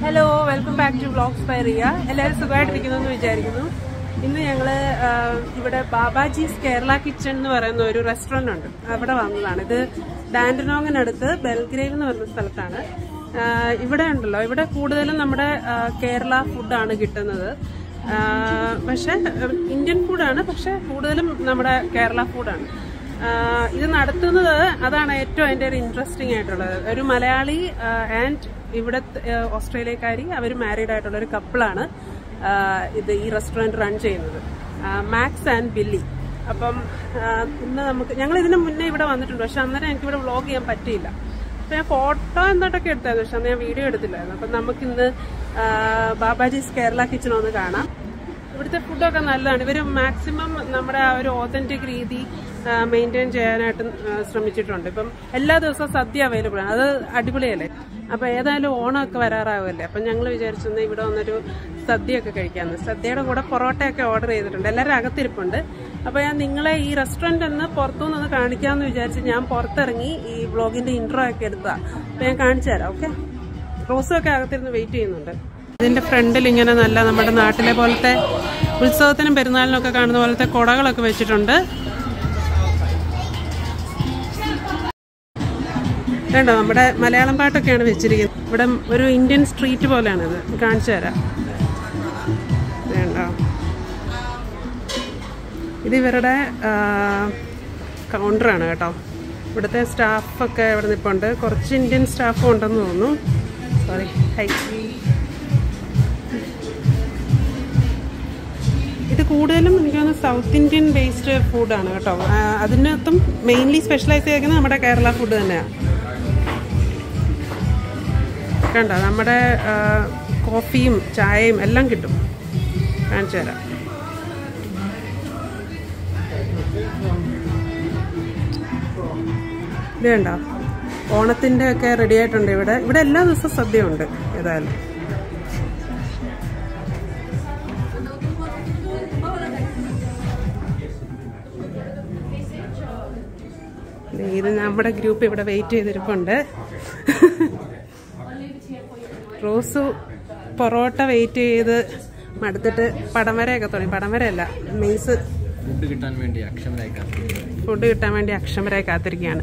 Hello welcome back to vlogs by Riya എല്ലാവരും സുഖമായിട്ടിരിക്കുന്നു എന്ന് വിചാരിക്കുന്നു ഇന്ന് ഞങ്ങള് ആ, ഇവിടെ ബാബാജീസ് കേരള കിച്ചൺ എന്ന് പറയുന്ന ഒരു റെസ്റ്റോറന്റ് ഉണ്ട് അവിടെ വന്നതാണ് ഇത് ഡാൻഡനോങ്ങിനടുത്ത് ബെൽഗ്രേവ് എന്ന് പറയുന്ന സ്ഥലത്താണ് ആ, ഇവിടെ ഉണ്ടല്ലോ ഇവിടെ കൂടുതലും നമ്മുടെ ആ, കേരള ഫുഡാണ് കിട്ടുന്നത് ആ, പക്ഷെ ഇന്ത്യൻ ഫുഡാണ് പക്ഷെ കൂടുതലും നമ്മുടെ കേരള ഫുഡാണ് ആഹ് ഇത് നടത്തുന്നത് അതാണ് ഏറ്റവും അതിന്റെ ഒരു ഇൻട്രസ്റ്റിംഗ് ആയിട്ടുള്ളത് ഒരു മലയാളി ആൻഡ് ഇവിടെ ഓസ്ട്രേലിയക്കാരി അവർ മാരീഡ് ആയിട്ടുള്ള ഒരു കപ്പിളാണ് ഇത് ഈ റെസ്റ്റോറൻറ്റ് റൺ ചെയ്യുന്നത് മാക്സ് ആൻഡ് ബില്ലി അപ്പം ആഹ് ഇന്ന് നമുക്ക് ഞങ്ങൾ ഇതിന് മുന്നേ ഇവിടെ വന്നിട്ടുണ്ട് പക്ഷെ അന്നേരം എനിക്ക് ഇവിടെ വ്ളോഗ് ചെയ്യാൻ പറ്റിയില്ല അപ്പൊ ഞാൻ ഫോട്ടോ എന്നിട്ടൊക്കെ എടുത്തായിരുന്നു പക്ഷെ അന്ന് ഞാൻ വീഡിയോ എടുത്തില്ലായിരുന്നു അപ്പം നമുക്കിന്ന് ആഹ് ബാബാജീസ് കേരള കിച്ചൺ ഒന്ന് കാണാം ഇവിടുത്തെ ഫുഡൊക്കെ നല്ലതാണ് ഇവർ മാക്സിമം നമ്മുടെ ആ ഒരു ഓതന്റിക് രീതി മെയിൻറ്റെയിൻ ചെയ്യാനായിട്ട് ആ, ശ്രമിച്ചിട്ടുണ്ട് ഇപ്പം എല്ലാ ദിവസവും സദ്യ അവൈലബിൾ ആണ് അത് അടിപൊളിയല്ലേ അപ്പൊ ഏതായാലും ഓണമൊക്കെ വരാറാവുമല്ലേ അപ്പം ഞങ്ങൾ വിചാരിച്ചെന്ന് ഇവിടെ വന്നൊരു സദ്യയൊക്കെ കഴിക്കാമെന്ന് സദ്യയുടെ കൂടെ പൊറോട്ടയൊക്കെ ഓർഡർ ചെയ്തിട്ടുണ്ട് എല്ലാവരും അകത്തിരിപ്പുണ്ട് അപ്പോൾ ഞാൻ നിങ്ങളെ ഈ റെസ്റ്റോറൻ്റ് ഒന്ന് പുറത്തുനിന്ന് കാണിക്കാമെന്ന് വിചാരിച്ച് ഞാൻ പുറത്തിറങ്ങി ഈ വ്ളോഗിന്റെ ഇൻട്രോ ഒക്കെ എടുത്തതാണ് അപ്പോൾ ഞാൻ കാണിച്ചു തരാം ഓക്കെ റോസൊക്കെ അകത്തിരുന്ന് വെയിറ്റ് ചെയ്യുന്നുണ്ട് ഇതിന്റെ ഫ്രണ്ടിൽ ഇങ്ങനെ നല്ല നമ്മുടെ നാട്ടിലെ പോലത്തെ ഉത്സവത്തിനും പെരുന്നാളിനൊക്കെ കാണുന്ന പോലത്തെ കുടകളൊക്കെ വെച്ചിട്ടുണ്ട് വേണ്ടോ നമ്മുടെ മലയാളം പാട്ടൊക്കെയാണ് വെച്ചിരിക്കുന്നത് ഇവിടെ ഒരു ഇന്ത്യൻ സ്ട്രീറ്റ് പോലെയാണിത് കാണിച്ചു തരാം വേണ്ടോ ഇത് ഇവരുടെ കൗണ്ടറാണ് കേട്ടോ ഇവിടുത്തെ സ്റ്റാഫൊക്കെ ഇവിടെ നിൽപ്പുണ്ട് കുറച്ച് ഇന്ത്യൻ സ്റ്റാഫും ഉണ്ടെന്ന് തോന്നുന്നു സോറി ഹൈ ഇത് കൂടുതലും എനിക്ക് തോന്നുന്നു സൗത്ത് ഇന്ത്യൻ ബേസ്ഡ് ഫുഡാണ് കേട്ടോ ആ, അതിനകത്തും മെയിൻലി സ്പെഷ്യലൈസ് ചെയ്തിരിക്കുന്നത് നമ്മുടെ കേരള ഫുഡ് തന്നെയാണ് കണ്ടോ നമ്മുടെ ആ, കോഫിയും ചായയും എല്ലാം കിട്ടും കാണിച്ചു തരാം ഇത് കണ്ടോ ഓണത്തിൻ്റെ ഒക്കെ റെഡി ആയിട്ടുണ്ട് ഇവിടെ ഇവിടെ എല്ലാ ദിവസവും സദ്യ ഉണ്ട് ഏതായാലും ഇത് നമ്മുടെ ഗ്രൂപ്പ് ഇവിടെ വെയിറ്റ് ചെയ്തിരിപ്പുണ്ട് റോസു പൊറോട്ട വെയിറ്റ് ചെയ്ത് മടുത്തിട്ട് പടംവരയൊക്കെ തുടങ്ങി പടംവരയല്ല മീൻസ് ഫുഡ് കിട്ടാൻ വേണ്ടി അക്ഷമരായി കാത്തിരിക്കുന്നു. ഫുഡ് കിട്ടാൻ വേണ്ടി അക്ഷമരായി കാത്തിരിക്കുകയാണ്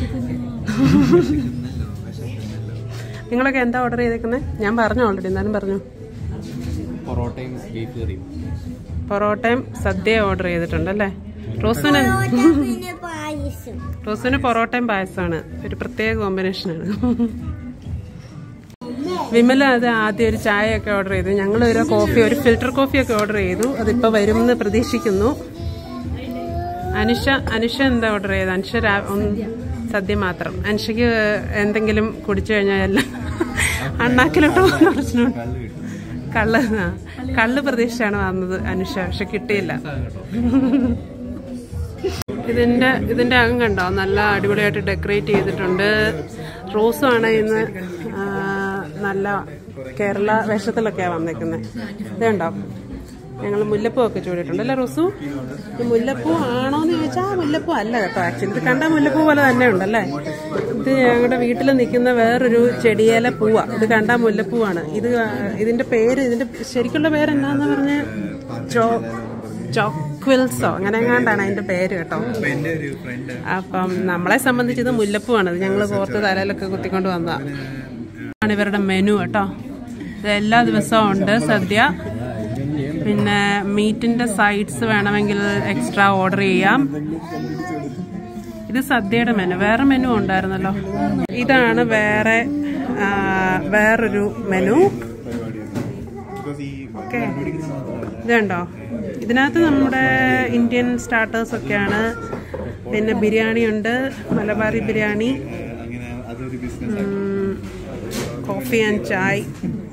നിങ്ങളൊക്കെ എന്താ ഓർഡർ ചെയ്തേക്കുന്നത് ഞാൻ പറഞ്ഞു ഓൾറെഡി എന്നാലും പറഞ്ഞു പൊറോട്ടയും ബീഫ് കറിയും പൊറോട്ടയും സദ്യ ഓർഡർ ചെയ്തിട്ടുണ്ട് അല്ലേ റോസിന് പിന്നെ പായസം റോസിന് പൊറോട്ടയും പായസമാണ് ഒരു പ്രത്യേക കോമ്പിനേഷനാണ് വിമല അത് ആദ്യം ഒരു ചായയൊക്കെ ഓർഡർ ചെയ്തു ഞങ്ങൾ ഒരു കോഫി ഒരു ഫിൽറ്റർ കോഫിയൊക്കെ ഓർഡർ ചെയ്തു അതിപ്പോൾ വരുമെന്ന് പ്രതീക്ഷിക്കുന്നു അനുഷ അനുഷ എന്താ ഓർഡർ ചെയ്തത് അനുഷ രാ- ഒന്ന് സദ്യ മാത്രം അനുഷയ്ക്ക് എന്തെങ്കിലും കുടിച്ചു കഴിഞ്ഞാൽ എല്ലാം അണ്ണാക്കിലോട്ട് പോകുന്ന പ്രശ്നമുണ്ട് കള്ള് ആ, കള്ള് പ്രതീക്ഷിച്ചാണ് വന്നത് അനുഷ പക്ഷെ കിട്ടിയില്ല ഇതിന്റെ ഇതിന്റെ അകം കണ്ടോ നല്ല അടിപൊളിയായിട്ട് ഡെക്കറേറ്റ് ചെയ്തിട്ടുണ്ട് റോസും ആണ് ഇന്ന് ആ, നല്ല കേരള വേഷത്തിലൊക്കെയാണ് വന്നേക്കുന്നത് ഇത് കണ്ടോ ഞങ്ങൾ മുല്ലപ്പൂ ഒക്കെ ചൂടിയിട്ടുണ്ട് അല്ലേ റോസു ഈ മുല്ലപ്പൂ ആണോ എന്ന് ചോദിച്ചാൽ ആ മുല്ലപ്പൂ അല്ല കേട്ടോ ആക്ച്വലി ഇത് കണ്ട മുല്ലപ്പൂ പോലെ തന്നെ ഉണ്ടല്ലേ ഇത് ഞങ്ങളുടെ വീട്ടിൽ നിൽക്കുന്ന വേറൊരു ചെടിയേല പൂവാ ഇത് കണ്ട മുല്ലപ്പൂവാണ് ഇത് ആ, ഇതിന്റെ പേര് ഇതിന്റെ ശരിക്കുള്ള പേര് എന്നാന്ന് പറഞ്ഞ ജോ ചോക്വിൽസോ അങ്ങനെ എങ്ങാണ്ടാണ് അതിന്റെ പേര് കേട്ടോ അപ്പം നമ്മളെ സംബന്ധിച്ച് ഇത് മുല്ലപ്പൂവാണ് ഇത് ഞങ്ങൾ കോർത്ത് തലയിലൊക്കെ കുത്തിക്കൊണ്ട് വന്നതാണ് ആണ് ഇവരുടെ മെനു കേട്ടോ ഇത് എല്ലാ ദിവസവും ഉണ്ട് സദ്യ പിന്നെ മീറ്റിന്റെ സൈഡ്സ് വേണമെങ്കിൽ എക്സ്ട്രാ ഓർഡർ ചെയ്യാം ഇത് സദ്യയുടെ മെനു വേറെ മെനു ഉണ്ടായിരുന്നല്ലോ ഇതാണ് വേറെ ആ, വേറൊരു മെനു ഓക്കെ ഇത് കണ്ടോ ഇതിനകത്ത് നമ്മുടെ ഇന്ത്യൻ സ്റ്റാർട്ടേഴ്സ് ഒക്കെയാണ് പിന്നെ ബിരിയാണി ഉണ്ട് മലബാറി ബിരിയാണി ഉം, കോഫി ആൻഡ് ചായ്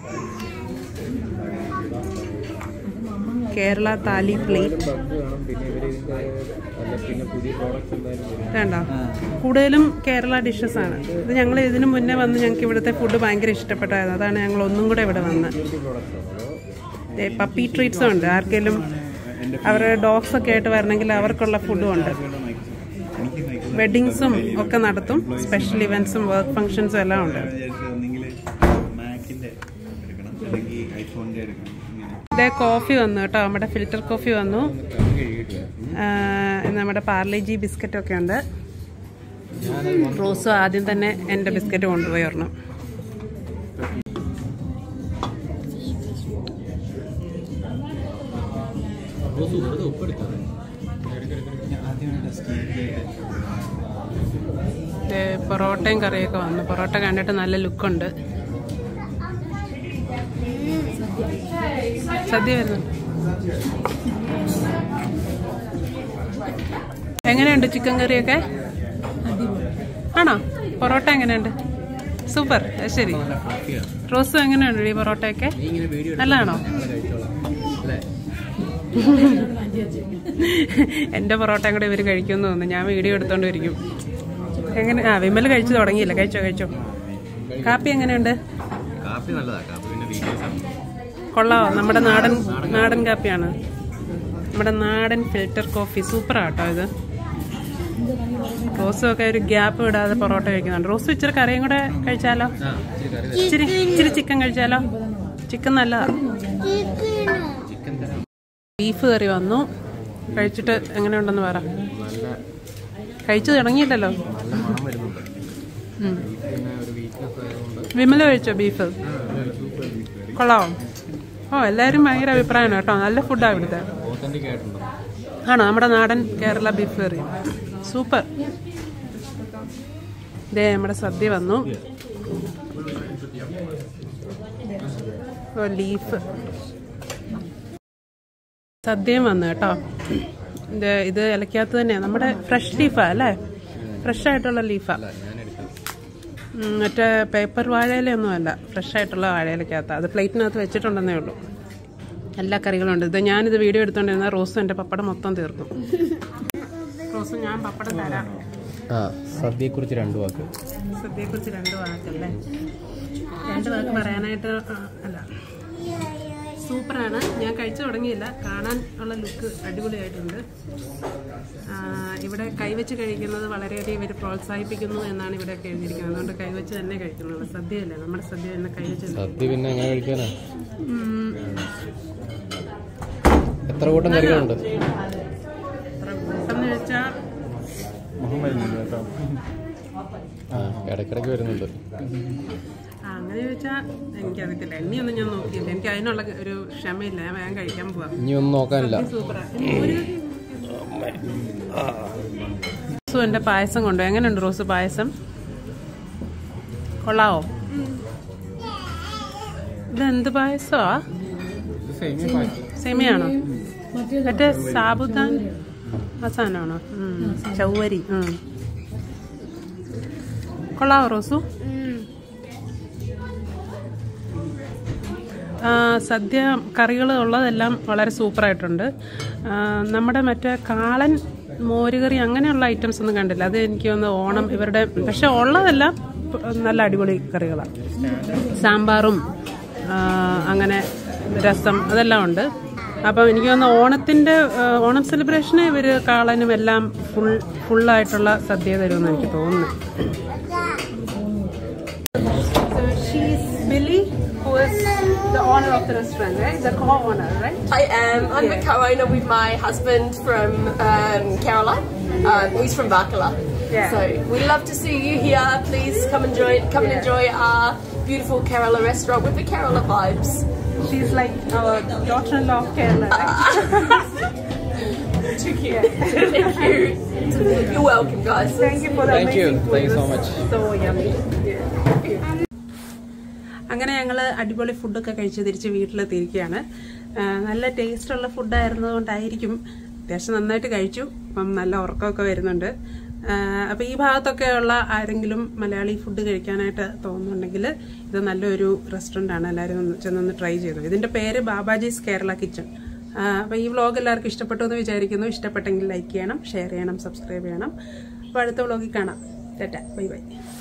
കേരള താലി പ്ലേറ്റ് വേണ്ടോ കൂടുതലും കേരള ഡിഷസ് ആണ് ഇത് ഞങ്ങൾ ഇതിനു മുന്നേ വന്ന് ഞങ്ങൾക്ക് ഇവിടുത്തെ ഫുഡ് ഭയങ്കര ഇഷ്ടപ്പെട്ടായിരുന്നു അതാണ് ഞങ്ങൾ ഒന്നും കൂടെ ഇവിടെ വന്ന് പപ്പി ട്രീറ്റ്സും ഉണ്ട് ആർക്കെങ്കിലും അവരുടെ ഡോഗ്സ് ഒക്കെ ആയിട്ട് വരണമെങ്കിൽ അവർക്കുള്ള ഫുഡും ഉണ്ട് വെഡിങ്സും ഒക്കെ നടത്തും സ്പെഷ്യൽ ഇവന്റ്സും വർക്ക് ഫംഗ്ഷൻസും എല്ലാം ഉണ്ട് ഒന്നെങ്കിൽ മാക്കിന്റെ എടുക്കണം അല്ലെങ്കിൽ ഐഫോണിന്റെ എടുക്കണം ഇങ്ങനെ ഇതേ കോഫി വന്നു കേട്ടോ നമ്മുടെ ഫിൽറ്റർ കോഫി വന്നു കണ്ണ് കഴുകിയിട്ട് വരാം. ആ, നമ്മുടെ പാർലേജി ബിസ്ക്കറ്റ് ഒക്കെ ഉണ്ട് ഞാനത് വന്ന് റോസും ആദ്യം തന്നെ എൻ്റെ ബിസ്ക്കറ്റ് കൊണ്ടുപോയി ഒരെണ്ണം റോസ് വെറുതെ ഉപ്പെടുക്കാതെ ഞാൻ ആദ്യമാണ് ടെസ്റ്റ് ചെയ്തിട്ട് ദേ, പൊറോട്ടയും കറിയൊക്കെ വന്നു പൊറോട്ട കണ്ടിട്ട് നല്ല ലുക്കുണ്ട് സദ്യ വരുന്നുണ്ട് എങ്ങനെയുണ്ട് ചിക്കൻ കറിയൊക്കെ ആണോ പൊറോട്ട എങ്ങനെയുണ്ട് സൂപ്പർ അത് ശരി നല്ല ഫ്ലഫിയാണ് റോസും എങ്ങനെയുണ്ട് ഈ പൊറോട്ടയൊക്കെ നീ ഇങ്ങനെ വീഡിയോ നല്ലതാണോ കഴിച്ചോളാം അല്ലേ എൻ്റെ പൊറോട്ടയും കൂടെ ഇവർ കഴിക്കുമെന്ന് തോന്നുന്നു ഞാൻ വീഡിയോ എടുത്തോണ്ട് ഇരിക്കും എങ്ങനെ ആ വിമൽ കഴിച്ചു തുടങ്ങിയില്ല കഴിച്ചോ കഴിച്ചോ കാപ്പി എങ്ങനെയുണ്ട് കാപ്പി നല്ലതാ കാപ്പി പിന്നെ വീഡിയോസ് കൊള്ളാവോ നമ്മുടെ നാടൻ നാടൻ കാപ്പിയാണ് നമ്മുടെ നാടൻ ഫിൽറ്റർ കോഫി സൂപ്പറാട്ടോ ഇത് റോസും ഒക്കെ ഒരു ഗ്യാപ്പ് വിടാതെ പൊറോട്ട കഴിക്കുന്നുണ്ട് റോസ് ഇച്ചിരി കറിയും കൂടെ കഴിച്ചാലോ ആ ഇച്ചിരി കറി ഇച്ചിരി ഇച്ചിരി ചിക്കൻ കഴിച്ചാലോ ചിക്കൻ നല്ലതാ ചിക്കൻ തരാം ബീഫ് കറി വന്നു കഴിച്ചിട്ട് എങ്ങനെയുണ്ടെന്ന് പറ നല്ല കഴിച്ചു തുടങ്ങിയില്ലല്ലോ നല്ല മണം വരുന്നുണ്ട് ഉം. പിന്നെ ഒരു വീക്ക്നെസ് ആയതുകൊണ്ട് വിമല കഴിച്ചോ ബീഫ് കൊള്ളാവോ ഓ എല്ലാവരും ഭയങ്കര അഭിപ്രായമാണ് കേട്ടോ നല്ല ഫുഡാണ് ഇവിടുത്തെ ഓത്തന്റിക് ആയിട്ടുണ്ടോ ആണോ നമ്മുടെ നാടൻ കേരള ബീഫ് കറി സൂപ്പർ ഇതേ നമ്മുടെ സദ്യ വന്നു ഓ ലീഫ് സദ്യയും വന്നു കേട്ടോ ഇത് ഇത് ഇലക്കകത്ത് തന്നെയാണ് നമ്മുടെ ഫ്രഷ് ലീഫാ അല്ലേ ഫ്രഷ് ആയിട്ടുള്ള ലീഫാ അല്ല ഞാൻ എടുക്കാം ഉം, മറ്റേ പേപ്പർ വാഴയിലൊന്നും അല്ല ഫ്രഷ് ആയിട്ടുള്ള വാഴയിലക്കകത്ത് അത് പ്ലേറ്റിനകത്ത് വെച്ചിട്ടുണ്ടെന്നേ ഉള്ളൂ എല്ലാ കറികളും ഉണ്ട് ഇത് ഞാനിത് വീഡിയോ എടുത്തോണ്ടിരുന്ന റോസും എൻ്റെ പപ്പടം മൊത്തം തീർക്കും റോസും ഞാൻ പപ്പടം തരാം ആ സദ്യയെക്കുറിച്ച് രണ്ട് വാക്ക് സദ്യയെക്കുറിച്ച് രണ്ട് വാക്കല്ലേ രണ്ട് വാക്ക് പറയാനായിട്ട് ആ, അല്ല സൂപ്പറാണ് ഞാൻ കഴിച്ചു തുടങ്ങിയില്ല കാണാൻ ഉള്ള ലുക്ക് അടിപൊളിയായിട്ടുണ്ട് ആ, ഇവിടെ കൈവച്ച് കഴിക്കുന്നത് വളരെയധികം ഇവർ പ്രോത്സാഹിപ്പിക്കുന്നു എന്നാണ് ഇവിടെ ഒക്കെ എഴുതിയിരിക്കുന്നത് അതുകൊണ്ട് കൈവച്ച് തന്നെ കഴിക്കുന്നുള്ളൂ സദ്യയല്ലേ നമ്മുടെ സദ്യ തന്നെ കൈവച്ച് തന്നെ. സദ്യ പിന്നെ എങ്ങനെ കഴിക്കാനാ ഉം, എത്ര കൂട്ടം കറികളുണ്ട് എത്ര കൂട്ടം എന്ന് വെച്ചാൽ മുഖം വരുന്നില്ല കേട്ടോ ആ ഇടയ്ക്കിടയ്ക്ക് വരുന്നുണ്ട് ആ, അങ്ങനെ ചോദിച്ചാൽ എനിക്കറിയത്തില്ല എണ്ണിയൊന്നും ഞാൻ നോക്കിയില്ല എനിക്ക് അതിനുള്ള ഒരു ക്ഷമയില്ല ഞാൻ വേഗം കഴിക്കാൻ പോവാം ഇനി ഒന്നും നോക്കാനില്ല സൂപ്പറാ റോസു എന്റെ പായസം കൊണ്ടു എങ്ങനെയുണ്ട് റോസ് പായസം കൊള്ളാവോ ഇതെന്ത് പായസമാ സെമിയാണോ മറ്റേ സാബുദാൻ ആ സാധനമാണോ ഉം. ചൗവരി ഉം. കൊള്ളാവോ റോസു ആ, സദ്യ കറികൾ ഉള്ളതെല്ലാം വളരെ സൂപ്പറായിട്ടുണ്ട് ആ, നമ്മുടെ മറ്റേ കാളൻ മോരുകറി അങ്ങനെയുള്ള ഐറ്റംസ് ഒന്നും കണ്ടില്ല അത് എനിക്ക് ഒന്ന് ഓണം ഇവരുടെ പക്ഷെ ഉള്ളതെല്ലാം പ- നല്ല അടിപൊളി കറികളാണ് സാമ്പാറും ആ, അങ്ങനെ രസം അതെല്ലാം ഉണ്ട് അപ്പം എനിക്ക് തോന്നുന്നു ഓണത്തിൻ്റെ ആ, ഓണം സെലിബ്രേഷന് ഇവർ കാളനും എല്ലാം ഫുൾ ഫുള്ളായിട്ടുള്ള സദ്യ തരുമെന്ന് എനിക്ക് തോന്നുന്നു So she's Billy, who is the owner of the restaurant, right? The co-owner, right? I am. I'm the co-owner with my husband from um, Caroline. Um, he's from Bakala. Yeah. So we'd love to see you here. Please come and enjoy. Come and Yeah. enjoy our beautiful Kerala restaurant with the Kerala vibes. She's like our daughter-in-law of Kerala, right? Too cute. Thank you. You're welcome, guys. Thank you for the Thank you. amazing food. Thank you It so was much. So yummy. Yeah. Thank you. അങ്ങനെ ഞങ്ങൾ അടിപൊളി ഫുഡൊക്കെ കഴിച്ച് തിരിച്ച് വീട്ടിലെത്തിയിരിക്കുകയാണ് ആ, നല്ല taste ഉള്ള ഫുഡായിരുന്നത് കൊണ്ടായിരിക്കും അത്യാവശ്യം നന്നായിട്ട് കഴിച്ചു അപ്പം നല്ല ഉറക്കമൊക്കെ വരുന്നുണ്ട് ആ, അപ്പം ഈ ഭാഗത്തൊക്കെ ഉള്ള ആരെങ്കിലും മലയാളി ഫുഡ് കഴിക്കാനായിട്ട് തോന്നുന്നുണ്ടെങ്കിൽ ഇത് നല്ലൊരു റെസ്റ്റോറൻ്റ് ആണ് എല്ലാവരും ഒന്ന് ചെന്നൊന്ന് ട്രൈ ചെയ്തു ഇതിൻ്റെ പേര് ബാബാജീസ് കേരള കിച്ചൺ അപ്പോൾ ഈ വ്ളോഗ് എല്ലാവർക്കും ഇഷ്ടപ്പെട്ടു എന്ന് വിചാരിക്കുന്നു ഇഷ്ടപ്പെട്ടെങ്കിൽ ലൈക്ക് ചെയ്യണം ഷെയർ ചെയ്യണം സബ്സ്ക്രൈബ് ചെയ്യണം അപ്പോൾ അടുത്ത വ്ളോഗിൽ കാണാം ടാറ്റ ബൈ ബൈ